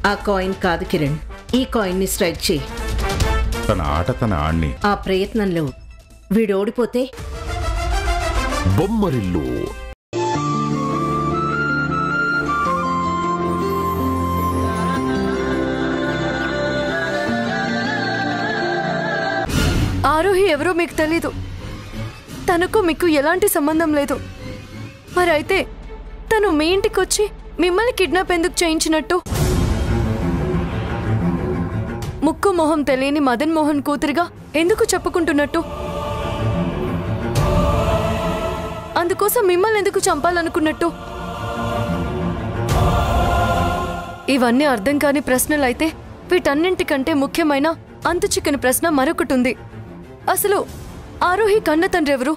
ఆ కాయిన్ కాదు కిరణ్ ఈ కాయిన్ ని స్ట్రైక్ చేయి తన ఆట తన ఆణ్ణి ఆ ప్రయత్నంలో వీడు ఓడిపోతే బొమ్మరిల్లు ఆరోహి ఎవరో మీకు తెలీదు తనకు మీకు ఎలాంటి సంబంధం లేదు మరైతే తను మీ ఇంటికి వచ్చి మిమ్మల్ని కిడ్నాప్ ఎందుకు చేయించినట్టు ముక్కు మొహం తెలియని మదన్ మోహన్ కూతురిగా ఎందుకు చెప్పుకుంటున్నట్టు అందుకోసం మిమ్మల్ని ఎందుకు చంపాలనుకున్నట్టు ఇవన్నీ అర్థం కాని ప్రశ్నలైతే వీటన్నింటికంటే ముఖ్యమైన అంతు చిక్కని ప్రశ్న మరొకటి ఉంది అసలు ఆరోహి కన్న తండ్రి ఎవరు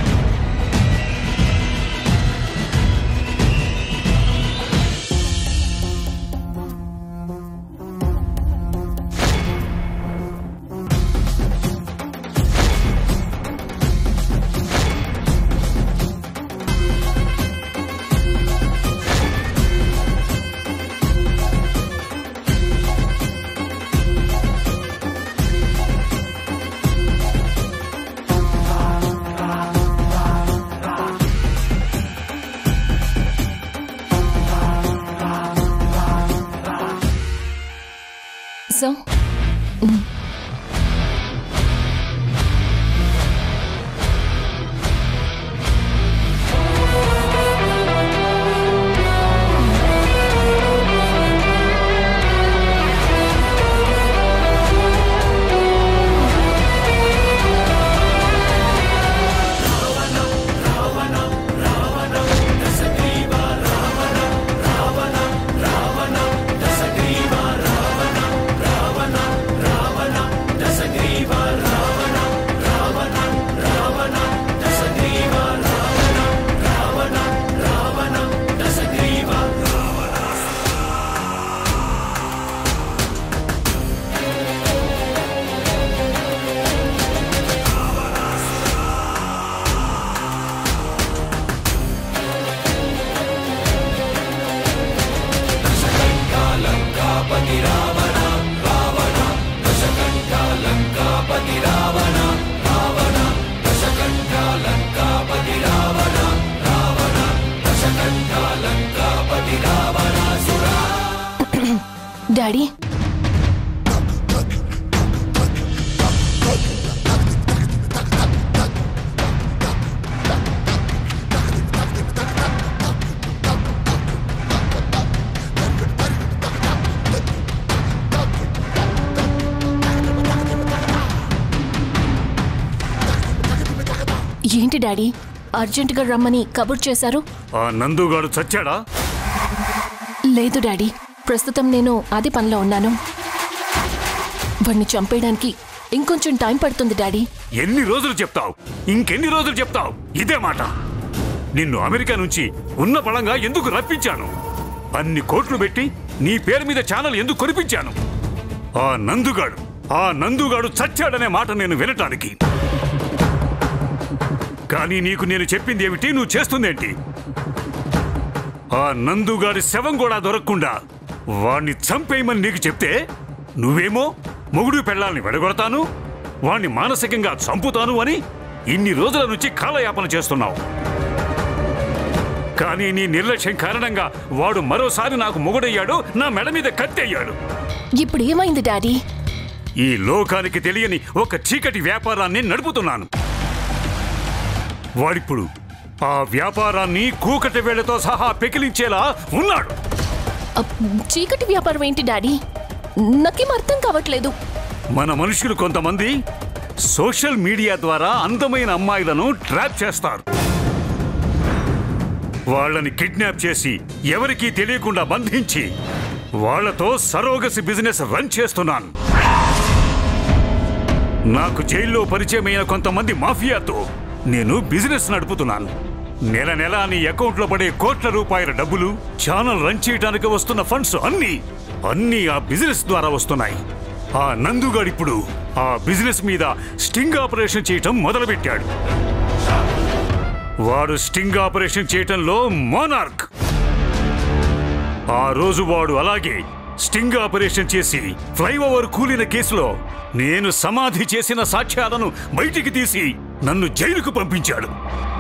సో డాడీ ఏంటి డాడీ అర్జెంటుగా రమ్మని కబుర్ చేశారు ఆ నందుగాడు చచ్చాడా లేదు డాడీ ప్రస్తుతం నేను అది పనిలో ఉన్నాను వాడిని చంపేయడానికి ఇంకొంచెం టైం పడుతుంది డాడీ ఎన్ని రోజులు చెప్తావు ఇంకెన్ని రోజులు చెప్తావు ఇదే మాట నిన్ను అమెరికా నుంచి ఉన్న బలంగా ఎందుకు రప్పించాను అన్ని కోట్లు పెట్టి నీ పేరు మీద ఛానల్ ఎందుకు కొనిపించాను ఆ నందుగాడు ఆ నందుగాడు చచ్చాడనే మాట నేను వినటానికి కానీ నీకు నేను చెప్పింది ఏమిటి నువ్వు చేస్తుందేంటి ఆ నందుగాడి శవం కూడా దొరకకుండా వాణ్ణి చంపేయమని నీకు చెప్తే నువ్వేమో మొగుడు పెళ్ళాలని వెడగొడతాను వాణ్ణి మానసికంగా చంపుతాను అని ఇన్ని రోజుల నుంచి కాలయాపన చేస్తున్నావు కానీ నీ నిర్లక్ష్యం కారణంగా వాడు మరోసారి నాకు మొగుడయ్యాడు నా మెడ మీద కత్తయ్యాడు ఇప్పుడు ఏమైంది డాడీ ఈ లోకానికి తెలియని ఒక చీకటి వ్యాపారాన్ని నడుపుతున్నాను వాడిప్పుడు ఆ వ్యాపారాన్ని కూకటి వేళ్లతో సహా పెకిలించేలా ఉన్నాడు అప్, చీకటి వ్యాపారం ఏంటి డాడీ నాకేం అర్థం కావట్లేదు మన మనుషులు కొంతమంది సోషల్ మీడియా ద్వారా అందమైన అమ్మాయిలను ట్రాప్ చేస్తారు వాళ్ళని కిడ్నాప్ చేసి ఎవరికీ తెలియకుండా బంధించి వాళ్ళతో సరోగసి బిజినెస్ రన్ చేస్తున్నాను నాకు జైల్లో పరిచయమైన కొంతమంది మాఫియాతో నేను బిజినెస్ నడుపుతున్నాను నెల నెల నీ అకౌంట్లో పడే కోట్ల రూపాయల డబ్బులు ఛానల్ రన్ చేయడానికి వస్తున్న ఫండ్స్ అన్నీ అన్నీ ఆ బిజినెస్ ద్వారా వస్తున్నాయి ఆ నందుగాడిప్పుడు ఆ బిజినెస్ మీద స్టింగ్ ఆపరేషన్ చేయటం మొదలుపెట్టాడు వాడు స్టింగ్ ఆపరేషన్ చేయటంలో మోనార్క్ ఆ రోజు వాడు అలాగే స్టింగ్ ఆపరేషన్ చేసి ఫ్లైఓవర్ కూలిన కేసులో నేను సమాధి చేసిన సాక్ష్యాలను బయటికి తీసి నన్ను జైలుకు పంపించాడు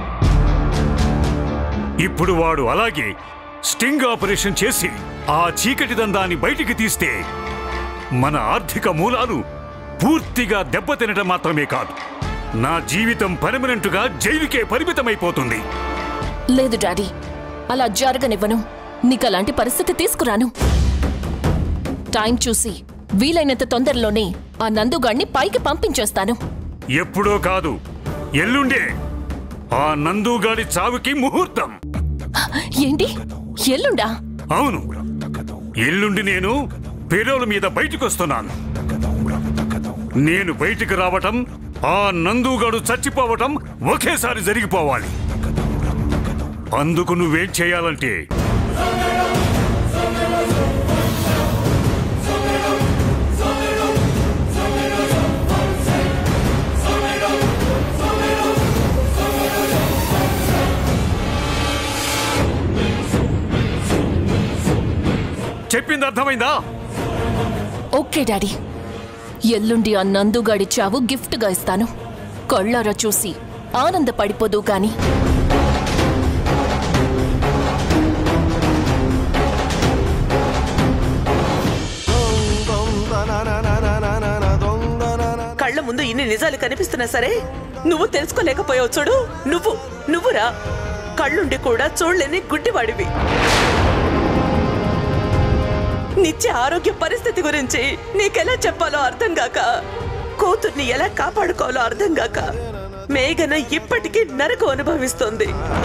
ఇప్పుడు వాడు అలాగే స్టింగ్ ఆపరేషన్ చేసి ఆ చీకటి దందాన్ని బయటికి తీస్తే మన ఆర్థిక మూలాలు పూర్తిగా దెబ్బతినటం మాత్రమే కాదు నా జీవితం పర్మనెంట్గా జైలుకే పరిమితమైపోతుంది లేదు డాడీ అలా జరగనివ్వను నీకు అలాంటి పరిస్థితి తీసుకురాను టైం చూసి వీలైనంత తొందరలోనే ఆ నందుగాడిని పైకి పంపించేస్తాను ఎప్పుడో కాదు ఎల్లుండే ఆ నందుగాడి చావుకి ముహూర్తం ఏంటి ఎల్లుండా అవును ఎల్లుండి నేను పెరోల మీద బయటకొస్తున్నాను నేను బయటికి రావటం ఆ నందుగాడు చచ్చిపోవటం ఒకేసారి జరిగిపోవాలి అందుకు నువ్వేం చేయాలంటే చెప్పింది అర్థమైందా ఓకే డాడీ ఎల్లుండి ఆ నందుగాడి చావు గిఫ్ట్గా ఇస్తాను కళ్ళారా చూసి ఆనందపడిపోదు గాని కళ్ళ ముందు ఇన్ని నిజాలు కనిపిస్తున్నా సరే నువ్వు తెలుసుకోలేకపోయావు చూడు నువ్వు నువ్వురా కళ్ళుండి కూడా చూడలేని గుడ్డివాడివి నిత్య ఆరోగ్య పరిస్థితి గురించి నీకెలా చెప్పాలో అర్థం గాక కూతుర్ని ఎలా కాపాడుకోవాలో అర్థం గాక మేఘన ఇప్పటికీ నరకు అనుభవిస్తోంది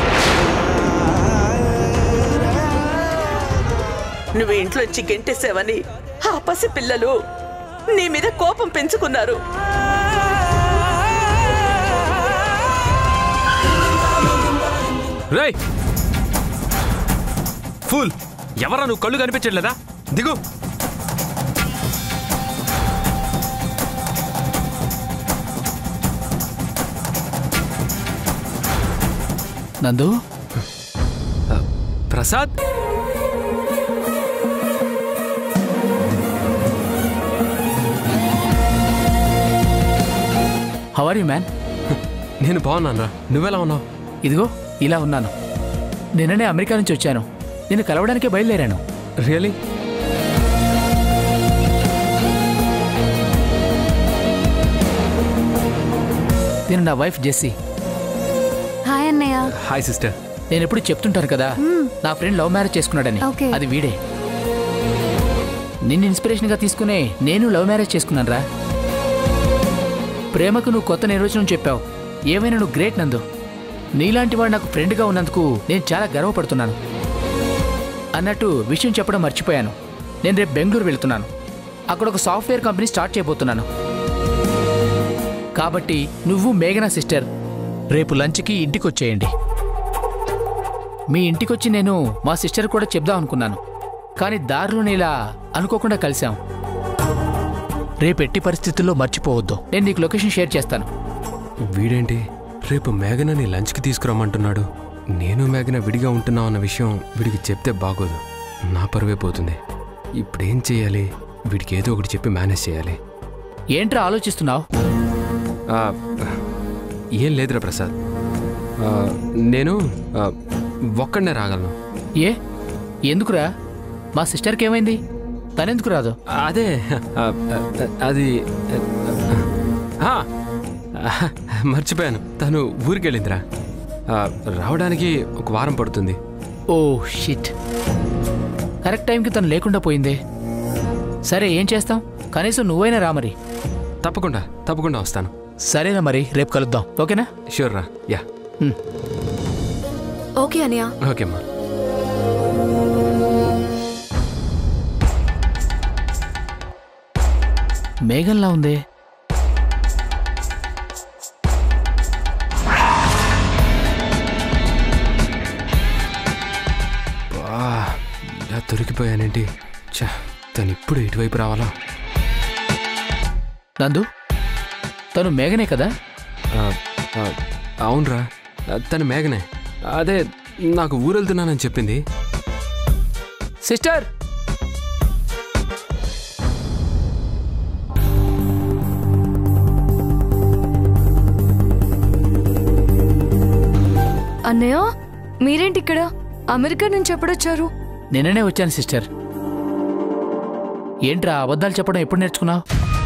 నువ్వు ఇంట్లోంచి గెంటేసావని ఆ పసి పిల్లలు నీ మీద కోపం పెంచుకున్నారు రేయ్ ఫుల్ ఎవరా నువ్వు కళ్ళు కనిపించట్లేదా దిగు Nandu Prasad how are you man నేను బాగున్నాను నువ్వెలా ఉన్నావు ఇదిగో ఇలా ఉన్నాను నిన్ననే అమెరికా నుంచి వచ్చాను నేను కలవడానికే బయలుదేరాను రియలీ నేను నా వైఫ్ జెస్సీ హాయ్ అన్నయ్య హాయ్ సిస్టర్ నేను ఎప్పుడు చెప్తుంటాను కదా నా ఫ్రెండ్ లవ్ మ్యారేజ్ చేసుకున్నాడని ఓకే. అది వీడే నిన్ను ఇన్స్పిరేషన్గా తీసుకునే నేను లవ్ మ్యారేజ్ చేసుకున్నాను రా ప్రేమకు నువ్వు కొత్త నిర్వచనం చెప్పావు ఏమైనా నువ్వు గ్రేట్ నందు నీలాంటి వాడు నాకు ఫ్రెండ్గా ఉన్నందుకు నేను చాలా గర్వపడుతున్నాను అన్నట్టు విషయం చెప్పడం మర్చిపోయాను నేను రేపు బెంగళూరు వెళ్తున్నాను అక్కడ ఒక సాఫ్ట్వేర్ కంపెనీ స్టార్ట్ చేయబోతున్నాను కాబట్టి నువ్వు మేఘనా సిస్టర్ రేపు లంచ్కి ఇంటికి వచ్చేయండి మీ ఇంటికొచ్చి నేను మా సిస్టర్ కూడా చెప్దాం అనుకున్నాను కానీ దారిలోనే ఇలా అనుకోకుండా కలిశాం రేపు ఎట్టి పరిస్థితుల్లో మర్చిపోవద్దు నేను నీకు లొకేషన్ షేర్ చేస్తాను వీడేంటి రేపు మేఘనని లంచ్కి తీసుకురమ్మంటున్నాడు నేను మేఘన విడిగా ఉంటున్నాం అన్న విషయం వీడికి చెప్తే బాగోదు నా పరువే పోతుంది ఇప్పుడేం చేయాలి వీడికి ఏదో ఒకటి చెప్పి మేనేజ్ చేయాలి ఏంట్రా ఆలోచిస్తున్నావు ఆ, ఏం లేదురా ప్రసాద్ ఆ, నేను ఆ, ఒక్కడనే రాగలను ఏ ఎందుకురా మా సిస్టర్కి ఏమైంది తనెందుకు రాదు అదే ఆ, ఆ, అది ఆ, ఆ, మర్చిపోయాను తను ఊరికెళ్ళిందిరా ఆ, రావడానికి ఒక వారం పడుతుంది ఓ షిట్ కరెక్ట్ టైంకి తను లేకుండా పోయిందే సరే ఏం చేస్తాం కనీసం నువ్వైనా రా మరి తప్పకుండా తప్పకుండా వస్తాను సరేనా మరి రేపు కలుద్దాం ఓకేనా షూర్ రా యా ఓకే అన్నయ్య ఓకే అమ్మా మేఘంలా ఉంది బా ఇలా దొరికిపోయానేంటి చా తను ఇప్పుడు ఇటువైపు రావాలా నందు తను మేఘనే కదా ఆ, ఆ, అవునరా ఆ, తను మేఘనే అదే నాకు ఊరెళ్తున్నానని చెప్పింది సిస్టర్ అన్నయ్య మీరేంటి ఇక్కడ అమెరికా నుంచి ఎప్పుడొచ్చారు నిన్ననే వచ్చాను సిస్టర్ ఏంట్రా అబద్ధాలు చెప్పడం ఎప్పుడు నేర్చుకున్నావు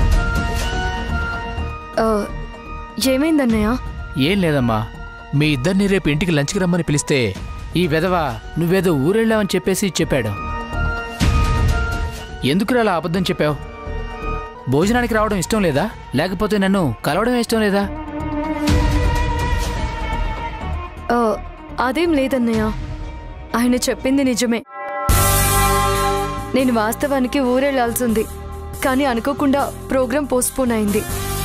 ఆ, ఏమైందన్నయ్య ఏం లేదమ్మా మీ ఇద్దరిని రేపు ఇంటికి లంచ్కి రమ్మని పిలిస్తే ఈ వెధవ నువ్వేదో ఊరెళ్ళావని చెప్పేసి చెప్పాడు ఎందుకురా అలా అబద్ధం చెప్పావు భోజనానికి రావడం ఇష్టం లేదా లేకపోతే నన్ను కలవడం ఇష్టం లేదా ఆ, అదేం లేదన్నయ్య ఆయన చెప్పింది నిజమే నేను వాస్తవానికి ఊరెళ్లాల్సింది కానీ అనుకోకుండా ప్రోగ్రాం పోస్ట్పోన్ అయింది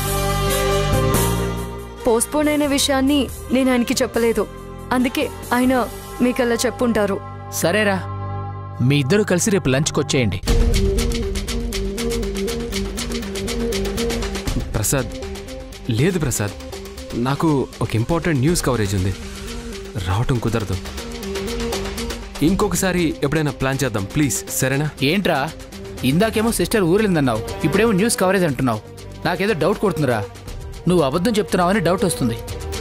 పోస్ట్పోన్ అయిన విషయాన్ని నేను ఆయనకి చెప్పలేదు అందుకే ఆయన మీకు అలా చెప్పుంటారు సరేరా మీ ఇద్దరు కలిసి రేపు లంచ్కి వచ్చేయండి ప్రసాద్ లేదు ప్రసాద్ నాకు ఒక ఇంపార్టెంట్ న్యూస్ కవరేజ్ ఉంది రావటం కుదరదు ఇంకొకసారి ఎప్పుడైనా ప్లాన్ చేద్దాం ప్లీజ్ సరేనా ఏంట్రా ఇందాకేమో సిస్టర్ ఊరెళ్ళిందన్నావు ఇప్పుడేమో న్యూస్ కవరేజ్ అంటున్నావు నాకేదో డౌట్ కొడుతుందిరా నువ్వు అబద్ధం చెప్తున్నావని డౌట్ వస్తుంది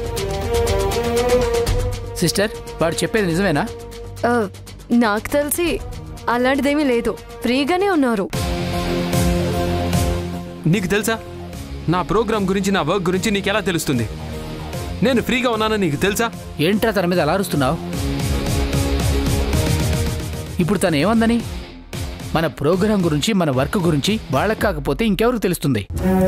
సిస్టర్ వాడు చెప్పేది నిజమేనా ఆ, నాకు తెలిసి అలాంటిదేమీ లేదు ఫ్రీగానే ఉన్నారు నీకు తెలుసా నా ప్రోగ్రామ్ గురించి నా వర్క్ గురించి నీకు ఎలా తెలుస్తుంది నేను ఫ్రీగా ఉన్నానని నీకు తెలుసా ఏంట్రా తన మీద అలా అరుస్తున్నావు ఇప్పుడు తను ఏమందని మన ప్రోగ్రాం గురించి మన వర్క్ గురించి వాళ్ళకి కాకపోతే ఇంకెవరికి తెలుస్తుంది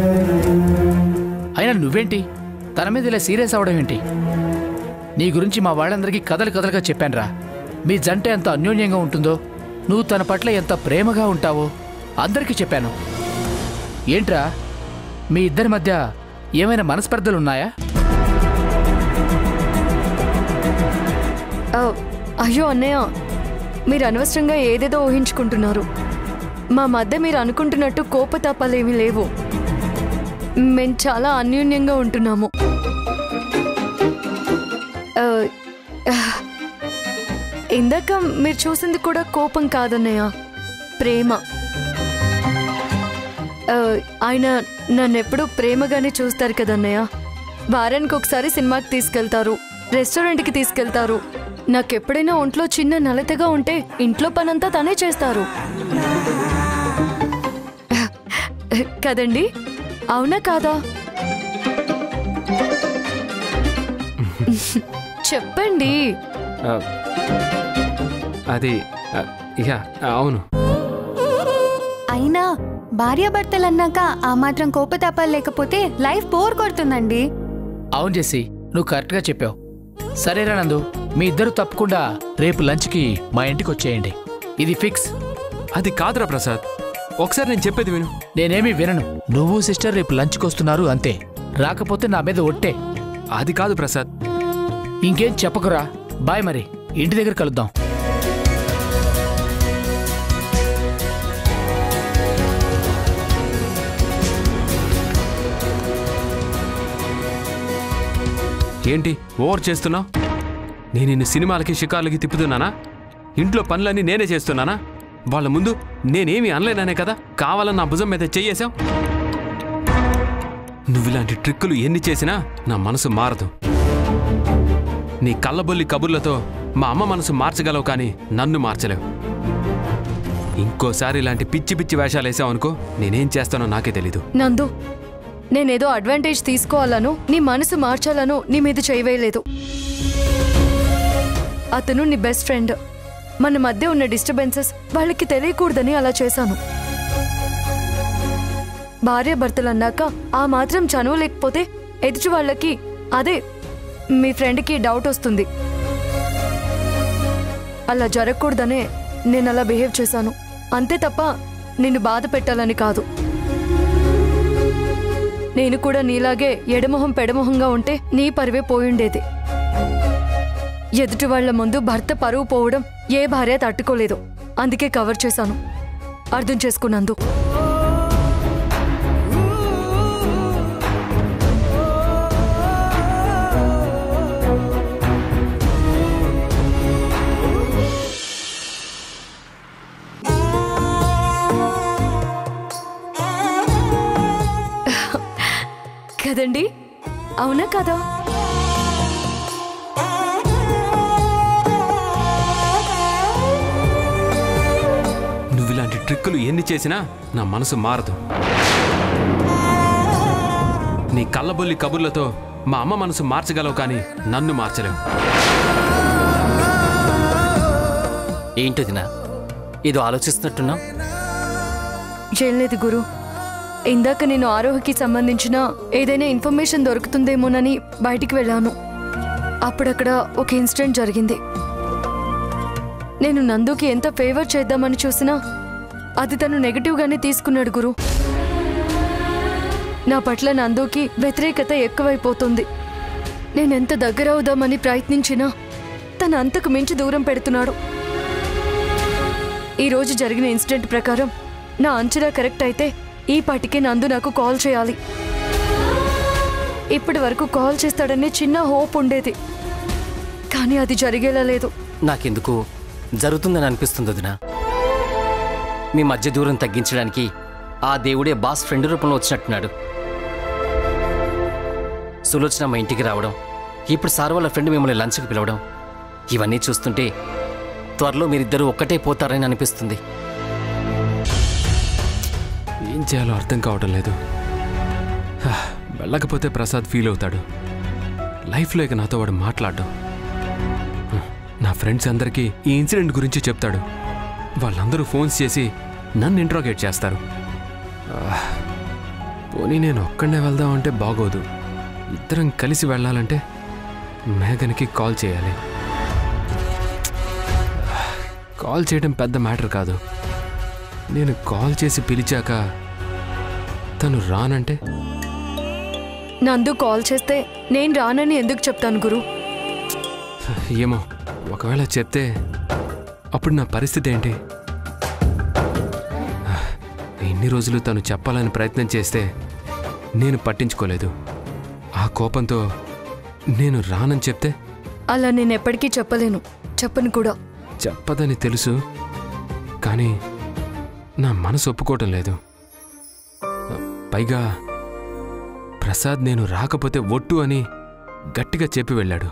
అయినా నువ్వేంటి తన మీద ఇలా సీరియస్ అవడం ఏంటి నీ గురించి మా వాళ్ళందరికీ కథలు కథలుగా చెప్పానురా మీ జంట ఎంత అన్యోన్యంగా ఉంటుందో నువ్వు తన పట్ల ఎంత ప్రేమగా ఉంటావో అందరికీ చెప్పాను ఏంట్రా మీ ఇద్దరి మధ్య ఏమైనా మనస్పర్ధలు ఉన్నాయా ఆ, అయ్యో అన్నయ్య మీరు అనవసరంగా ఏదేదో ఊహించుకుంటున్నారు మా మధ్య మీరు అనుకుంటున్నట్టు కోపతాపాలేమీ లేవు మేం చాలా అన్యోన్యంగా ఉంటున్నాము ఆ, ఆ, ఇందాక మీరు చూసింది కూడా కోపం కాదన్నయ్య ప్రేమ ఆ, ఆయన నన్నెప్పుడు ప్రేమగానే చూస్తారు కదన్నయ్య వారానికి ఒకసారి సినిమాకి తీసుకెళ్తారు రెస్టారెంట్కి తీసుకెళ్తారు నాకెప్పుడైనా ఒంట్లో చిన్న నలతగా ఉంటే ఇంట్లో పనంతా తనే చేస్తారు కదండి అవునా కాదా చెప్పండి ఆ, అది ఆ, యా అవును అయినా భార్యాభర్తలు అన్నాక ఆ మాత్రం కోపతాపాలు లేకపోతే లైఫ్ బోర్ కొడుతుందండి అవును జెస్సీ నువ్వు కరెక్ట్గా చెప్పావు సరేరా నందు మీ ఇద్దరు తప్పకుండా రేపు లంచ్కి మా ఇంటికి వచ్చేయండి ఇది ఫిక్స్ అది కాదురా ప్రసాద్ ఒకసారి నేను చెప్పేది విను నేనేమీ వినను నువ్వు సిస్టర్ రేపు లంచ్కి వస్తున్నారు అంతే రాకపోతే నా మీద ఒట్టే అది కాదు ప్రసాద్ ఇంకేం చెప్పకురా బాయ్ మరి ఇంటి దగ్గర కలుద్దాం ఏంటి ఓవర్ చేస్తున్నావు నేను నిన్ను సినిమాలకి షికార్లకి తిప్పుతున్నానా ఇంట్లో పనులన్నీ నేనే చేస్తున్నానా వాళ్ళ ముందు నేనేమి అనలేననే కదా కావాలని నా భుజం మీద చెయ్యేశావు నువ్వు ఇలాంటి ట్రిక్కులు ఎన్ని చేసినా నా మనసు మారదు నీ కళ్ళబొల్లి కబుర్లతో మా అమ్మ మనసు మార్చగలవు కానీ నన్ను మార్చలేవు ఇంకోసారి ఇలాంటి పిచ్చి పిచ్చి వేషాలు వేసావనుకో నేనేం చేస్తానో నాకే తెలీదు నందు నేనేదో అడ్వాంటేజ్ తీసుకోవాలను నీ మనసు మార్చాలను నీ మీద చేయవేయలేదు అతను నీ బెస్ట్ ఫ్రెండ్ మన మధ్య ఉన్న డిస్టర్బెన్సెస్ వాళ్ళకి తెలియకూడదని అలా చేశాను భార్య భర్తలు అన్నాక ఆ మాత్రం చనువు లేకపోతే ఎదుటి వాళ్ళకి అదే మీ ఫ్రెండ్కి డౌట్ వస్తుంది అలా జరగకూడదనే నేను అలా బిహేవ్ చేశాను అంతే తప్ప నిన్ను బాధ పెట్టాలని కాదు నేను కూడా నీలాగే ఎడమొహం పెడమొహంగా ఉంటే నీ పరివే పోయుండేది ఎదుటి వాళ్ళ ముందు భర్త పరువు పోవడం ఏ భార్య తట్టుకోలేదు అందుకే కవర్ చేశాను అర్థం చేసుకున్నందు కదండి అవునా కదా ట్రిక్కులు ఎన్ని చేసినా నా మనసు మారదు నీ కళ్ళబొల్లి కబుర్లతో మా అమ్మ మనసు మార్చగలవు కానీ నన్ను మార్చలేవు ఏంటదినా ఏదో ఆలోచిస్తున్నట్టున్నా ఏం లేదు గురు ఇందాక నేను ఆరోహకి సంబంధించిన ఏదైనా ఇన్ఫర్మేషన్ దొరుకుతుందేమోనని బయటికి వెళ్ళాను అప్పుడక్కడ ఒక ఇన్సిడెంట్ జరిగింది నేను నందుకి ఎంత ఫేవర్ చేద్దామని చూసినా అది తను నెగటివ్గానే తీసుకున్నాడు గురు నా పట్ల నందుకి వ్యతిరేకత ఎక్కువైపోతుంది నేనెంత దగ్గర అవుదామని ప్రయత్నించినా తను అంతకు మించి దూరం పెడుతున్నాడు ఈ రోజు జరిగిన ఇన్సిడెంట్ ప్రకారం నా అంచనా కరెక్ట్ అయితే ఈ పాటికే నందు నాకు కాల్ చేయాలి ఇప్పటి వరకు కాల్ చేస్తాడనే చిన్న హోప్ ఉండేది కానీ అది జరిగేలా లేదు నాకెందుకు జరుగుతుందని అనిపిస్తుంది వదినా మీ మధ్య దూరం తగ్గించడానికి ఆ దేవుడే బాస్ ఫ్రెండ్ రూపంలో వచ్చినట్టున్నాడు సులోచన మా ఇంటికి రావడం ఇప్పుడు సార్ వాళ్ళ ఫ్రెండ్ మిమ్మల్ని లంచ్కి పిలవడం ఇవన్నీ చూస్తుంటే త్వరలో మీరిద్దరూ ఒక్కటే పోతారని అనిపిస్తుంది ఏం చేయాలో అర్థం కావటం లేదు హా, వెళ్ళకపోతే ప్రసాద్ ఫీల్ అవుతాడు లైఫ్లో ఇక నాతో వాడు మాట్లాడడం హ, నా ఫ్రెండ్స్ అందరికీ ఈ ఇన్సిడెంట్ గురించి చెప్తాడు వాళ్ళందరూ ఫోన్స్ చేసి నన్ను ఇంట్రోగేట్ చేస్తారు ఆ, పోనీ నేను ఒక్కడే వెళ్దామంటే బాగోదు ఇద్దరం కలిసి వెళ్ళాలంటే మేఘన్కి కాల్ చేయాలి కాల్ చేయడం పెద్ద మ్యాటర్ కాదు నేను కాల్ చేసి పిలిచాక తను రానంటే నందు కాల్ చేస్తే నేను రానని ఎందుకు చెప్తాను గురు ఏమో ఒకవేళ చెప్తే అప్పుడు నా పరిస్థితి ఏంటి ఇన్ని రోజులు తను చెప్పాలని ప్రయత్నం చేస్తే నేను పట్టించుకోలేదు ఆ కోపంతో నేను రానని చెప్తే అలా నేను ఎప్పటికీ చెప్పలేను చెప్పను కూడా చెప్పదని తెలుసు కానీ నా మనసు ఒప్పుకోవటం లేదు పైగా ప్రసాద్ నేను రాకపోతే ఒట్టు అని గట్టిగా చెప్పి వెళ్ళాడు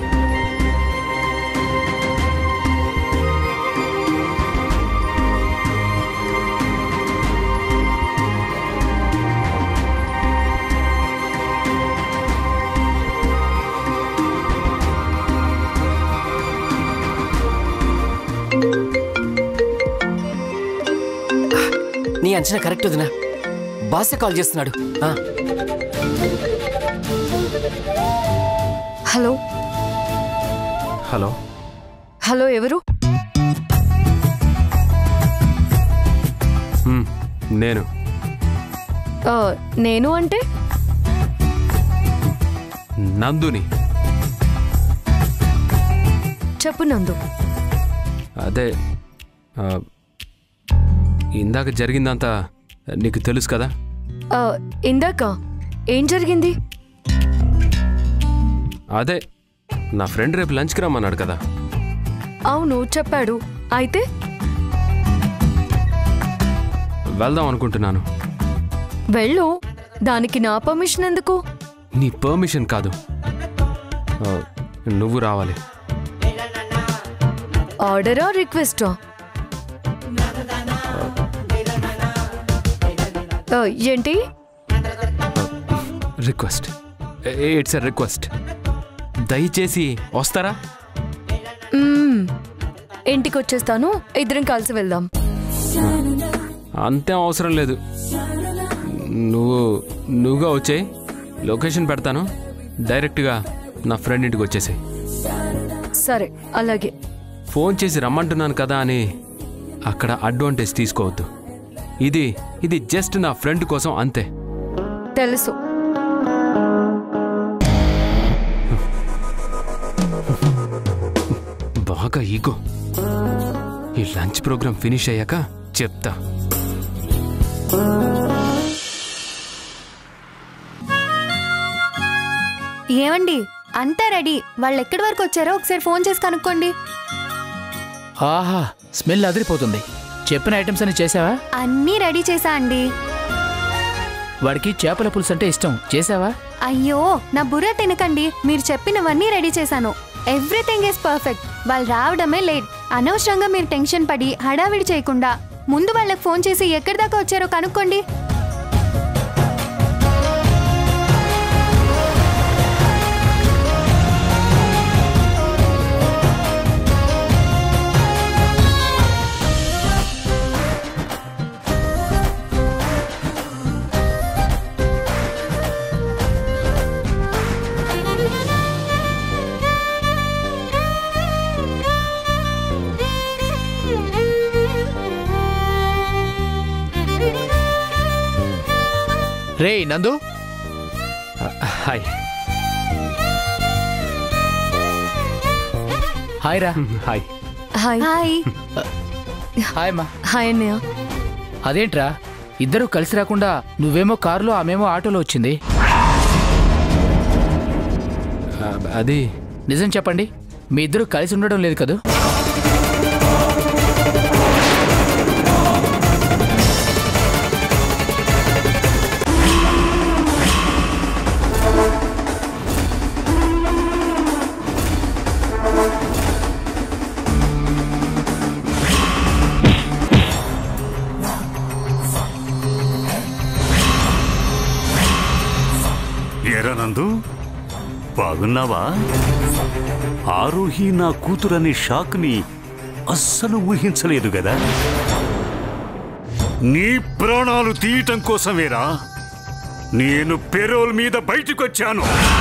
నీ అంచనా కరెక్ట్ వదినా బాసే కాల్ చేస్తున్నాడు ఆ, హలో హలో హలో ఎవరు హ్మ్, నేను ఆ, నేను అంటే నందుని చెప్పు నందు అదే ఆ, ఇందాక జరిగిందంతా నీకు తెలుసు కదా ఆ, ఇందాక ఏం జరిగింది అదే నా ఫ్రెండ్ రేపు లంచ్కి రమ్మన్నాడు కదా అవును చెప్పాడు అయితే వెళ్దాం అనుకుంటున్నాను వెళ్ళు దానికి నా పర్మిషన్ ఎందుకు నీ పర్మిషన్ కాదు ఆ, నువ్వు రావాలి ఆర్డరా రిక్వెస్టా ఆ, ఏంటి రిక్వెస్ట్ ఇట్స్ ఎ రిక్వెస్ట్ దయచేసి వస్తారా మ్మ్. ఇంటికి వచ్చేస్తాను ఇద్దరం కలిసి వెళ్దాం అంతేం అవసరం లేదు నువ్వు నువ్వుగా వచ్చేయి లొకేషన్ పెడతాను డైరెక్ట్గా నా ఫ్రెండ్ ఇంటికి వచ్చేసాయి సరే అలాగే ఫోన్ చేసి రమ్మంటున్నాను కదా అని అక్కడ అడ్వాంటేజ్ తీసుకోవద్దు ఇది ఇది జస్ట్ నా ఫ్రెండ్ కోసం అంతే తెలుసు బాగా ఈగో ఈ లంచ్ ప్రోగ్రామ్ ఫినిష్ అయ్యాక చెప్తా ఏమండి అంతా రెడీ వాళ్ళు ఎక్కడి వరకు వచ్చారో ఒకసారి ఫోన్ చేసి కనుక్కోండి ఆహా స్మెల్ అదిరిపోతుంది చెప్పిన ఐటమ్స్ అన్ని చేసావా అన్నీ రెడీ చేసా అండి వాడికి చేపల పులుసు అంటే ఇష్టం చేసావా అయ్యో నా బుర్ర తినకండి మీరు చెప్పినవన్నీ రెడీ చేశాను ఎవ్రీథింగ్ ఇస్ పర్ఫెక్ట్ వాళ్ళు రావడమే లేట్ అనవసరంగా మీరు టెన్షన్ పడి హడావిడి చేయకుండా ముందు వాళ్ళకి ఫోన్ చేసి ఎక్కడి దాకా వచ్చారో కనుక్కోండి రే నందు హాయ్ హాయ్ రా హాయ్ హాయ్ హాయ్ హాయ్ అమ్మా హాయ్ అన్నయ్య అదేంట్రా ఇద్దరు కలిసి రాకుండా నువ్వేమో కారులో ఆమెమో ఆటోలో వచ్చింది ఆ, అది నిజం చెప్పండి మీ ఇద్దరు కలిసి ఉండడం లేదు కదూ ఏరా నందు బాగున్నావా ఆరోహి నా కూతురనే షాక్ని అస్సలు ఊహించలేదు కదా నీ ప్రాణాలు తీయటం కోసమేరా నేను పెరోల్ మీద బయటికొచ్చాను